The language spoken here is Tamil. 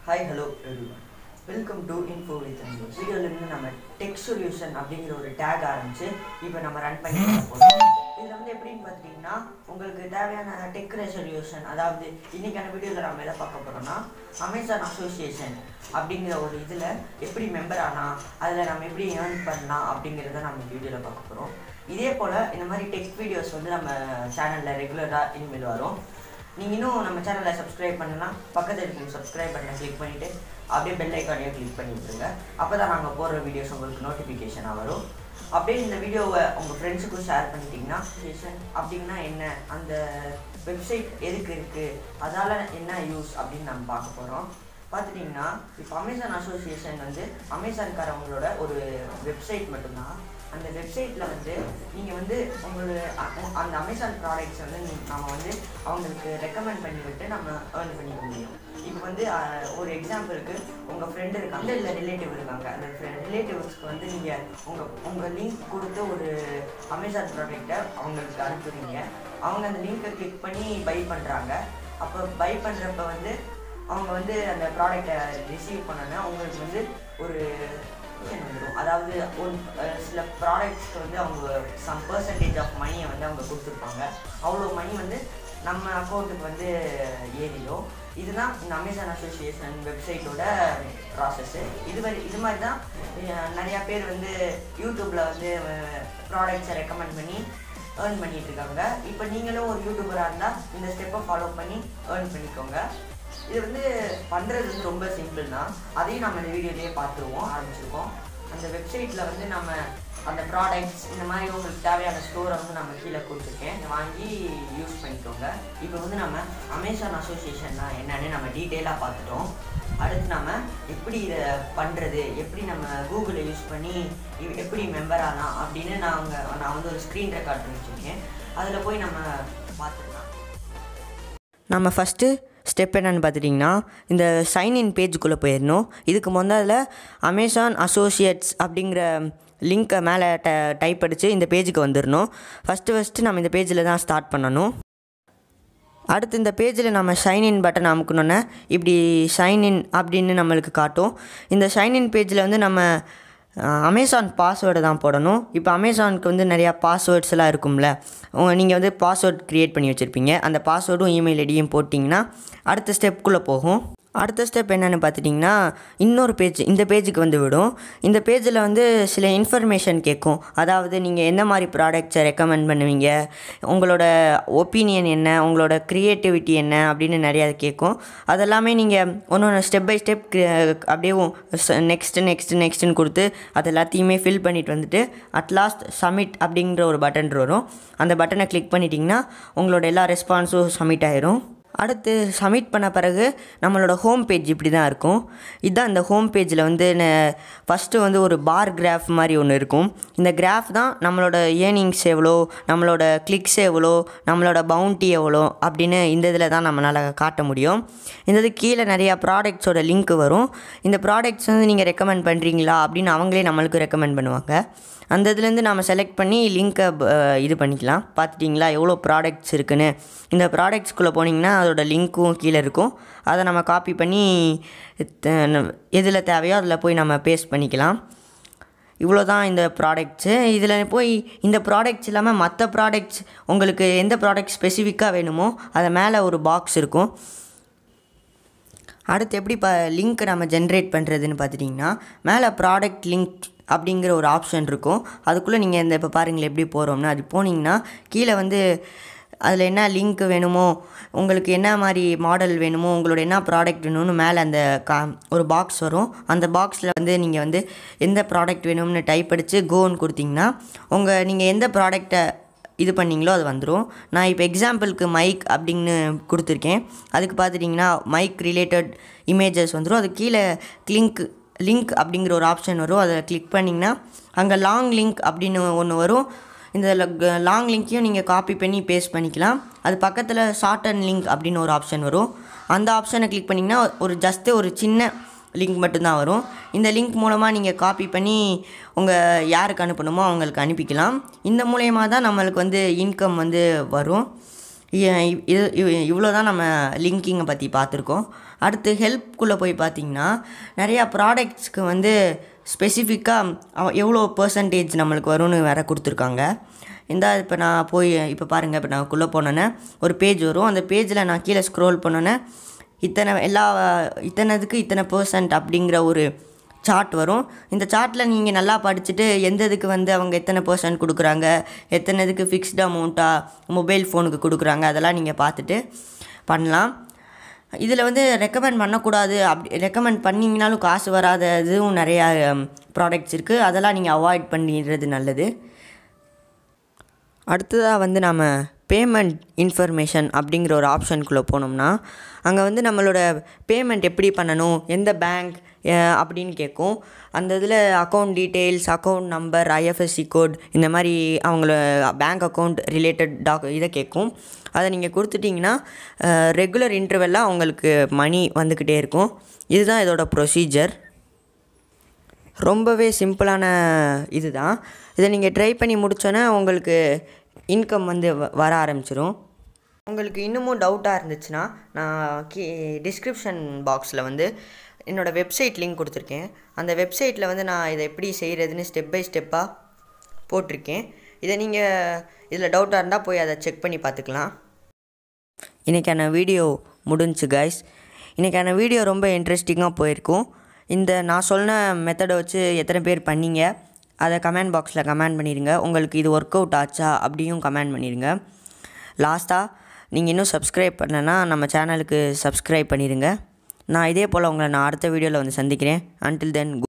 hi hello everyone welcome to info with news வீடியோலேருந்து நம்ம டெக் சொல்யூஷன் அப்படிங்கிற ஒரு டேக் ஆரம்பிச்சு இப்போ நம்ம ரன் பண்ணி போகிறோம் இதில் வந்து எப்படின்னு பார்த்தீங்கன்னா உங்களுக்கு தேவையான டெக் ரெசல்யூஷன் அதாவது இன்னைக்கான வீடியோவில் நம்ம எதை பார்க்க போகிறோம்னா அமேசான் அசோசியேஷன் அப்படிங்கிற ஒரு இதில் எப்படி மெம்பர் ஆனால் அதில் நம்ம எப்படி ஏர்ன் பண்ணலாம் அப்படிங்கிறத நம்ம இந்த வீடியோவில் பார்க்க போகிறோம் இதே போல் இந்த மாதிரி டெக் வீடியோஸ் வந்து நம்ம சேனலில் ரெகுலராக இனிமேல் வரும் நீங்கள் இன்னும் நம்ம சேனலை சப்ஸ்கிரைப் பண்ணலாம் பக்கத்தில் இருக்கும் சப்ஸ்கிரைப் பட்டனை கிளிக் பண்ணிவிட்டு அப்படியே பெல் ஐக்கானையும் கிளிக் பண்ணி விட்டுருங்க அப்போ தான் நாங்கள் போடுற வீடியோஸ் உங்களுக்கு நோட்டிஃபிகேஷனாக வரும் அப்படியே இந்த வீடியோவை உங்கள் ஃப்ரெண்ட்ஸுக்கும் ஷேர் பண்ணிட்டீங்கன்னா சேஷன் அப்படின்னா என்ன அந்த வெப்சைட் எதுக்கு இருக்குது அதால் என்ன யூஸ் அப்படின்னு நம்ம பார்க்க போகிறோம் பார்த்துட்டிங்கன்னா இப்போ அமேசான் அசோசியேஷன் வந்து அமேசான்காரவங்களோட ஒரு வெப்சைட் மட்டும்தான் அந்த வெப்சைட்டில் வந்து நீங்கள் வந்து உங்களோட அ- அந்த அமேசான் ப்ராடக்ட்ஸ் வந்து நீ- நம்ம வந்து அவங்களுக்கு ரெக்கமெண்ட் பண்ணி விட்டு நம்ம ஏர்ன் பண்ணிக்க முடியும் இப்போ வந்து அஹ், ஒரு எக்ஸாம்பிளுக்கு உங்கள் ஃப்ரெண்டு இருக்காங்க இல்லை ரிலேட்டிவ் இருக்காங்க அந்த ரிலேட்டிவ்ஸ்க்கு வந்து நீங்கள் உங்கள் உங்கள் லிங்க் கொடுத்து ஒரு அமேசான் ப்ராடக்ட்டை அவங்களுக்கு அனுப்புறீங்க அவங்க அந்த லிங்க்கை கிளிக் பண்ணி பை பண்ணுறாங்க அப்போ பை பண்ணுறப்ப வந்து அவங்க வந்து அந்த ப்ராடக்டை ரிசீவ் பண்ணோன்னா அவங்களுக்கு வந்து ஒரு commission வந்துடும் அதாவது ஒரு அஹ், சில ப்ராடக்ட்ஸ்க்கு வந்து அவங்க சம் பர்சன்டேஜ் ஆஃப் மணியை வந்து அவங்க கொடுத்துருப்பாங்க அவ்வளோ மணி வந்து நம்ம அக்கௌண்ட்டுக்கு வந்து ஏறிடும் இதுதான் இந்த அமேசான் அசோசியேஷன் வெப்சைட்டோட ப்ராசஸ்ஸு இது மாதிரி இது மாதிரி தான் அஹ், நிறையா பேர் வந்து யூடியூப்பில் வந்து ப்ராடக்ட்ஸை ரெக்கமெண்ட் பண்ணி ஏர்ன் பண்ணிட்டு இருக்காங்க இப்போ நீங்களும் ஒரு யூடியூபராக இருந்தால் இந்த ஸ்டெப்பை ஃபாலோ பண்ணி ஏர்ன் பண்ணிக்கோங்க இது வந்து பண்ணுறது வந்து ரொம்ப சிம்பிள் தான் அதையும் நம்ம இந்த வீடியோலேயே பார்த்துருவோம் ஆரம்பிச்சிருக்கோம் அந்த வெப்சைட்டில் வந்து நம்ம அந்த ப்ராடக்ட்ஸ் இந்த மாதிரி உங்களுக்கு தேவையான ஸ்டோரை வந்து நம்ம கீழே கொடுத்துருக்கேன் இதை வாங்கி யூஸ் பண்ணிக்கோங்க இப்போ வந்து நம்ம அமேசான் அசோசியேஷன்னா என்னன்னு நம்ம டீட்டெயிலாக பார்த்துட்டோம் அடுத்து நம்ம எப்படி இதை பண்ணுறது எப்படி நம்ம கூகுளை யூஸ் பண்ணி இ- எப்படி மெம்பர் ஆகலாம் அப்படின்னு நான் அங்கே நான் வந்து ஒரு ஸ்க்ரீன் ரெக்கார்ட் பண்ணி வச்சுருக்கேன் அதில் போய் நம்ம பார்த்துக்கலாம் நம்ம ஃபஸ்ட்டு ஸ்டெப் என்னன்னு பார்த்துட்டிங்கன்னா இந்த சைன்இன் பேஜுக்குள்ளே போயிடணும் இதுக்கு முதல்ல அமேசான் அசோசியேட்ஸ் அப்படிங்கிற லிங்க்கை மேலே ட டைப் அடித்து இந்த பேஜுக்கு வந்துடணும் ஃபஸ்ட்டு ஃபஸ்ட்டு நம்ம இந்த பேஜில் தான் ஸ்டார்ட் பண்ணணும் அடுத்து இந்த பேஜில் நம்ம ஷைன்இன் பட்டன் அமுக்கணுன்னே இப்படி ஷைன்இன் அப்படின்னு நம்மளுக்கு காட்டும் இந்த ஷைன்இன் பேஜில் வந்து நம்ம அஹ், அமேசான் பாஸ்வேர்டை தான் போடணும் இப்போ அமேசானுக்கு வந்து நிறையா பாஸ்வேர்ட்ஸ் எல்லாம் இருக்கும்ல நீங்கள் வந்து பாஸ்வேர்ட் க்ரியேட் பண்ணி வச்சுருப்பீங்க அந்த பாஸ்வேர்டும் இமெயில் ஐடியும் போட்டிங்கன்னா அடுத்த ஸ்டெப்புக்குள்ளே போகும் அடுத்த ஸ்டெப் என்னென்னு பார்த்துட்டிங்கன்னா இன்னொரு பேஜ் இந்த பேஜுக்கு வந்து விடும் இந்த பேஜில் வந்து சில இன்ஃபர்மேஷன் கேட்கும் அதாவது நீங்கள் எந்த மாதிரி ப்ராடக்ட்ஸை ரெக்கமெண்ட் பண்ணுவீங்க உங்களோட ஒப்பீனியன் என்ன உங்களோட க்ரியேட்டிவிட்டி என்ன அப்படின்னு நிறையா கேட்கும் அதெல்லாமே நீங்கள் ஒன்று ஒன்று ஸ்டெப் பை ஸ்டெப் அப்படியே நெக்ஸ்ட்டு நெக்ஸ்ட்டு நெக்ஸ்ட்டுன்னு கொடுத்து அது எல்லாத்தையுமே ஃபில் பண்ணிட்டு வந்துட்டு அட் லாஸ்ட் சப்மிட் அப்படிங்கிற ஒரு பட்டன் வரும் அந்த பட்டனை கிளிக் பண்ணிட்டீங்கன்னா உங்களோட எல்லா ரெஸ்பான்ஸும் சப்மிட் ஆயிரும் அடுத்து சப்மிட் பண்ண பிறகு நம்மளோட ஹோம் பேஜ் இப்படி தான் இருக்கும் இதுதான் இந்த ஹோம் பேஜில் வந்து ஃபஸ்ட்டு வந்து ஒரு பார் கிராஃப் மாதிரி ஒன்று இருக்கும் இந்த கிராஃப் தான் நம்மளோட ஏர்னிங்ஸ் எவ்வளோ நம்மளோட கிளிக்ஸ் எவ்வளோ நம்மளோட பவுண்டி எவ்வளோ அப்படின்னு இந்த இதில் தான் நம்மளால் காட்ட முடியும் இந்த இது கீழே நிறையா ப்ராடக்ட்ஸோட லிங்க் வரும் இந்த ப்ராடக்ட்ஸ் வந்து நீங்கள் ரெக்கமெண்ட் பண்ணுறீங்களா அப்படின்னு அவங்களே நம்மளுக்கு ரெக்கமெண்ட் பண்ணுவாங்க அந்த இதுலேருந்து நம்ம செலக்ட் பண்ணி லிங்க்கை இது பண்ணிக்கலாம் பார்த்துட்டிங்களா எவ்வளோ ப்ராடக்ட்ஸ் இருக்குன்னு இந்த ப்ராடக்ட்ஸ்குள்ளே போனீங்கன்னா அதோட லிங்க்கும் கீழே இருக்கும் அதை நம்ம காப்பி பண்ணி எதில் தேவையோ அதில் போய் நம்ம பேஸ்ட் பண்ணிக்கலாம் இவ்வளோ தான் இந்த ப்ராடக்ட்ஸு இதில் போய் இந்த ப்ராடக்ட்ஸ் இல்லாமல் மற்ற ப்ராடக்ட்ஸ் உங்களுக்கு எந்த ப்ராடக்ட் ஸ்பெசிஃபிக்காக வேணுமோ அதை மேலே ஒரு பாக்ஸ் இருக்கும் அடுத்து எப்படி இப்போ லிங்க் நம்ம ஜென்ரேட் பண்ணுறதுன்னு பார்த்துட்டிங்கன்னா மேலே ப்ராடக்ட் லிங்க் அப்படிங்கிற ஒரு ஆப்ஷன் இருக்கும் அதுக்குள்ளே நீங்கள் இந்த இப்போ பாருங்களேன் எப்படி போகிறோம்னா அது போனீங்கன்னா கீழே வந்து அதில் என்ன லிங்க் வேணுமோ உங்களுக்கு என்ன மாதிரி மாடல் வேணுமோ உங்களோட என்ன ப்ராடக்ட் வேணும்னு மேலே அந்த கா ஒரு பாக்ஸ் வரும் அந்த பாக்ஸில் வந்து நீங்கள் வந்து எந்த ப்ராடக்ட் வேணும்னு டைப் அடித்து கோன்னு கொடுத்தீங்கன்னா உங்கள் நீங்கள் எந்த ப்ராடக்டை இது பண்ணீங்களோ அது வந்துடும் நான் இப்போ எக்ஸாம்பிளுக்கு மைக் அப்படின்னு கொடுத்துருக்கேன் அதுக்கு பார்த்துட்டிங்கன்னா மைக் ரிலேட்டட் இமேஜஸ் வந்துடும் அது கீழே கிளிங்க் லிங்க் அப்படிங்கிற ஒரு ஆப்ஷன் வரும் அதை கிளிக் பண்ணிங்கன்னா அங்கே லாங் லிங்க் அப்படின்னு ஒன்று வரும் இந்த லாங் லிங்க்கையும் நீங்கள் காப்பி பண்ணி பேஸ்ட் பண்ணிக்கலாம் அது பக்கத்தில் ஷார்ட் அண்ட் லிங்க் அப்படின்னு ஒரு ஆப்ஷன் வரும் அந்த ஆப்ஷனை கிளிக் பண்ணிங்கன்னா ஒரு ஜஸ்ட்டு ஒரு சின்ன லிங்க் மட்டும்தான் வரும் இந்த லிங்க் மூலமாக நீங்கள் காப்பி பண்ணி உங்கள் யாருக்கு அனுப்பணுமோ அவங்களுக்கு அனுப்பிக்கலாம் இந்த மூலயமா தான் நம்மளுக்கு வந்து இன்கம் வந்து வரும் இ- இது இவ்வளோ தான் நம்ம லிங்கிங்கை பற்றி பார்த்துருக்கோம் அடுத்து ஹெல்ப்குள்ளே போய் பார்த்தீங்கன்னா நிறையா ப்ராடக்ட்ஸ்க்கு வந்து ஸ்பெசிஃபிக்காக எவ்வளோ பர்சன்டேஜ் நம்மளுக்கு வரும்னு வேற கொடுத்துருக்காங்க இந்த இப்போ நான் போய் இப்போ பாருங்கள் இப்போ நான் உள்ளே போனோன்னே ஒரு பேஜ் வரும் அந்த பேஜில் நான் கீழே ஸ்க்ரோல் பண்ணோன்னே இத்தனை எல்லா இத்தனைதுக்கு இத்தனை பர்சன்ட் அப்படிங்கிற ஒரு சார்ட் வரும் இந்த சார்ட்டில் நீங்கள் நல்லா படிச்சுட்டு எந்த இதுக்கு வந்து அவங்க எத்தனை பர்சன்ட் கொடுக்குறாங்க எத்தனை இதுக்கு ஃபிக்ஸ்டு அமௌண்ட்டாக மொபைல் ஃபோனுக்கு கொடுக்குறாங்க அதெல்லாம் நீங்கள் பார்த்துட்டு பண்ணலாம் இதில் வந்து ரெக்கமெண்ட் பண்ணக்கூடாது அப்படி ரெக்கமெண்ட் பண்ணிங்கனாலும் காசு வராத இதுவும் நிறையா ப்ராடக்ட்ஸ் இருக்குது அதெல்லாம் நீங்கள் அவாய்ட் பண்ணிடுறது நல்லது அடுத்ததாக வந்து நம்ம பேமெண்ட் இன்ஃபர்மேஷன் அப்படிங்கிற ஒரு ஆப்ஷனுக்குள்ளே போனோம்னா அங்கே வந்து நம்மளோட பேமெண்ட் எப்படி பண்ணணும் எந்த பேங்க் அப்படின்னு கேட்கும் அந்த இதில் account details account number IFSC code இந்த மாதிரி அவங்கள பேங்க் அக்கௌண்ட் ரிலேட்டட் டாக் இதை கேட்கும் அதை நீங்கள் கொடுத்துட்டிங்கன்னா ரெகுலர் இன்டர்வெல்லாம் அவங்களுக்கு மணி வந்துக்கிட்டே இருக்கும் இதுதான் இதோட ப்ரொசீஜர் ரொம்பவே சிம்பிளான இது தான் இதை நீங்கள் ட்ரை பண்ணி முடிச்சோன்னே உங்களுக்கு இன்கம் வந்து வ- வர ஆரம்பிச்சிரும் உங்களுக்கு இன்னமும் டவுட்டாக இருந்துச்சுன்னா நான் கீ டிஸ்கிரிப்ஷன் பாக்ஸில் வந்து என்னோடய வெப்சைட் லிங்க் கொடுத்துருக்கேன் அந்த வெப்சைட்டில் வந்து நான் இதை எப்படி செய்கிறதுன்னு ஸ்டெப் பை ஸ்டெப்பாக போட்டிருக்கேன் இதை நீங்கள் இதில் டவுட்டாக இருந்தால் போய் அதை செக் பண்ணி பார்த்துக்கலாம் இன்றைக்கான வீடியோ முடிஞ்சுச்சு கைஸ் இன்றைக்கான வீடியோ ரொம்ப இன்ட்ரெஸ்டிங்காக போயிருக்கும் இந்த நான் சொன்ன மெத்தடை வச்சு எத்தனை பேர் பண்ணீங்க அதை கமெண்ட் பாக்ஸில் கமெண்ட் பண்ணிடுங்க உங்களுக்கு இது ஒர்க் அவுட் ஆச்சா அப்படியும் கமெண்ட் பண்ணிடுங்க லாஸ்ட்டாக நீங்கள் இன்னும் சப்ஸ்கிரைப் பண்ணலன்னா நம்ம சேனலுக்கு சப்ஸ்கிரைப் பண்ணிடுங்க நான் இதே போல் உங்களை நான் அடுத்த வீடியோவில் வந்து சந்திக்கிறேன் அன்டில் தென்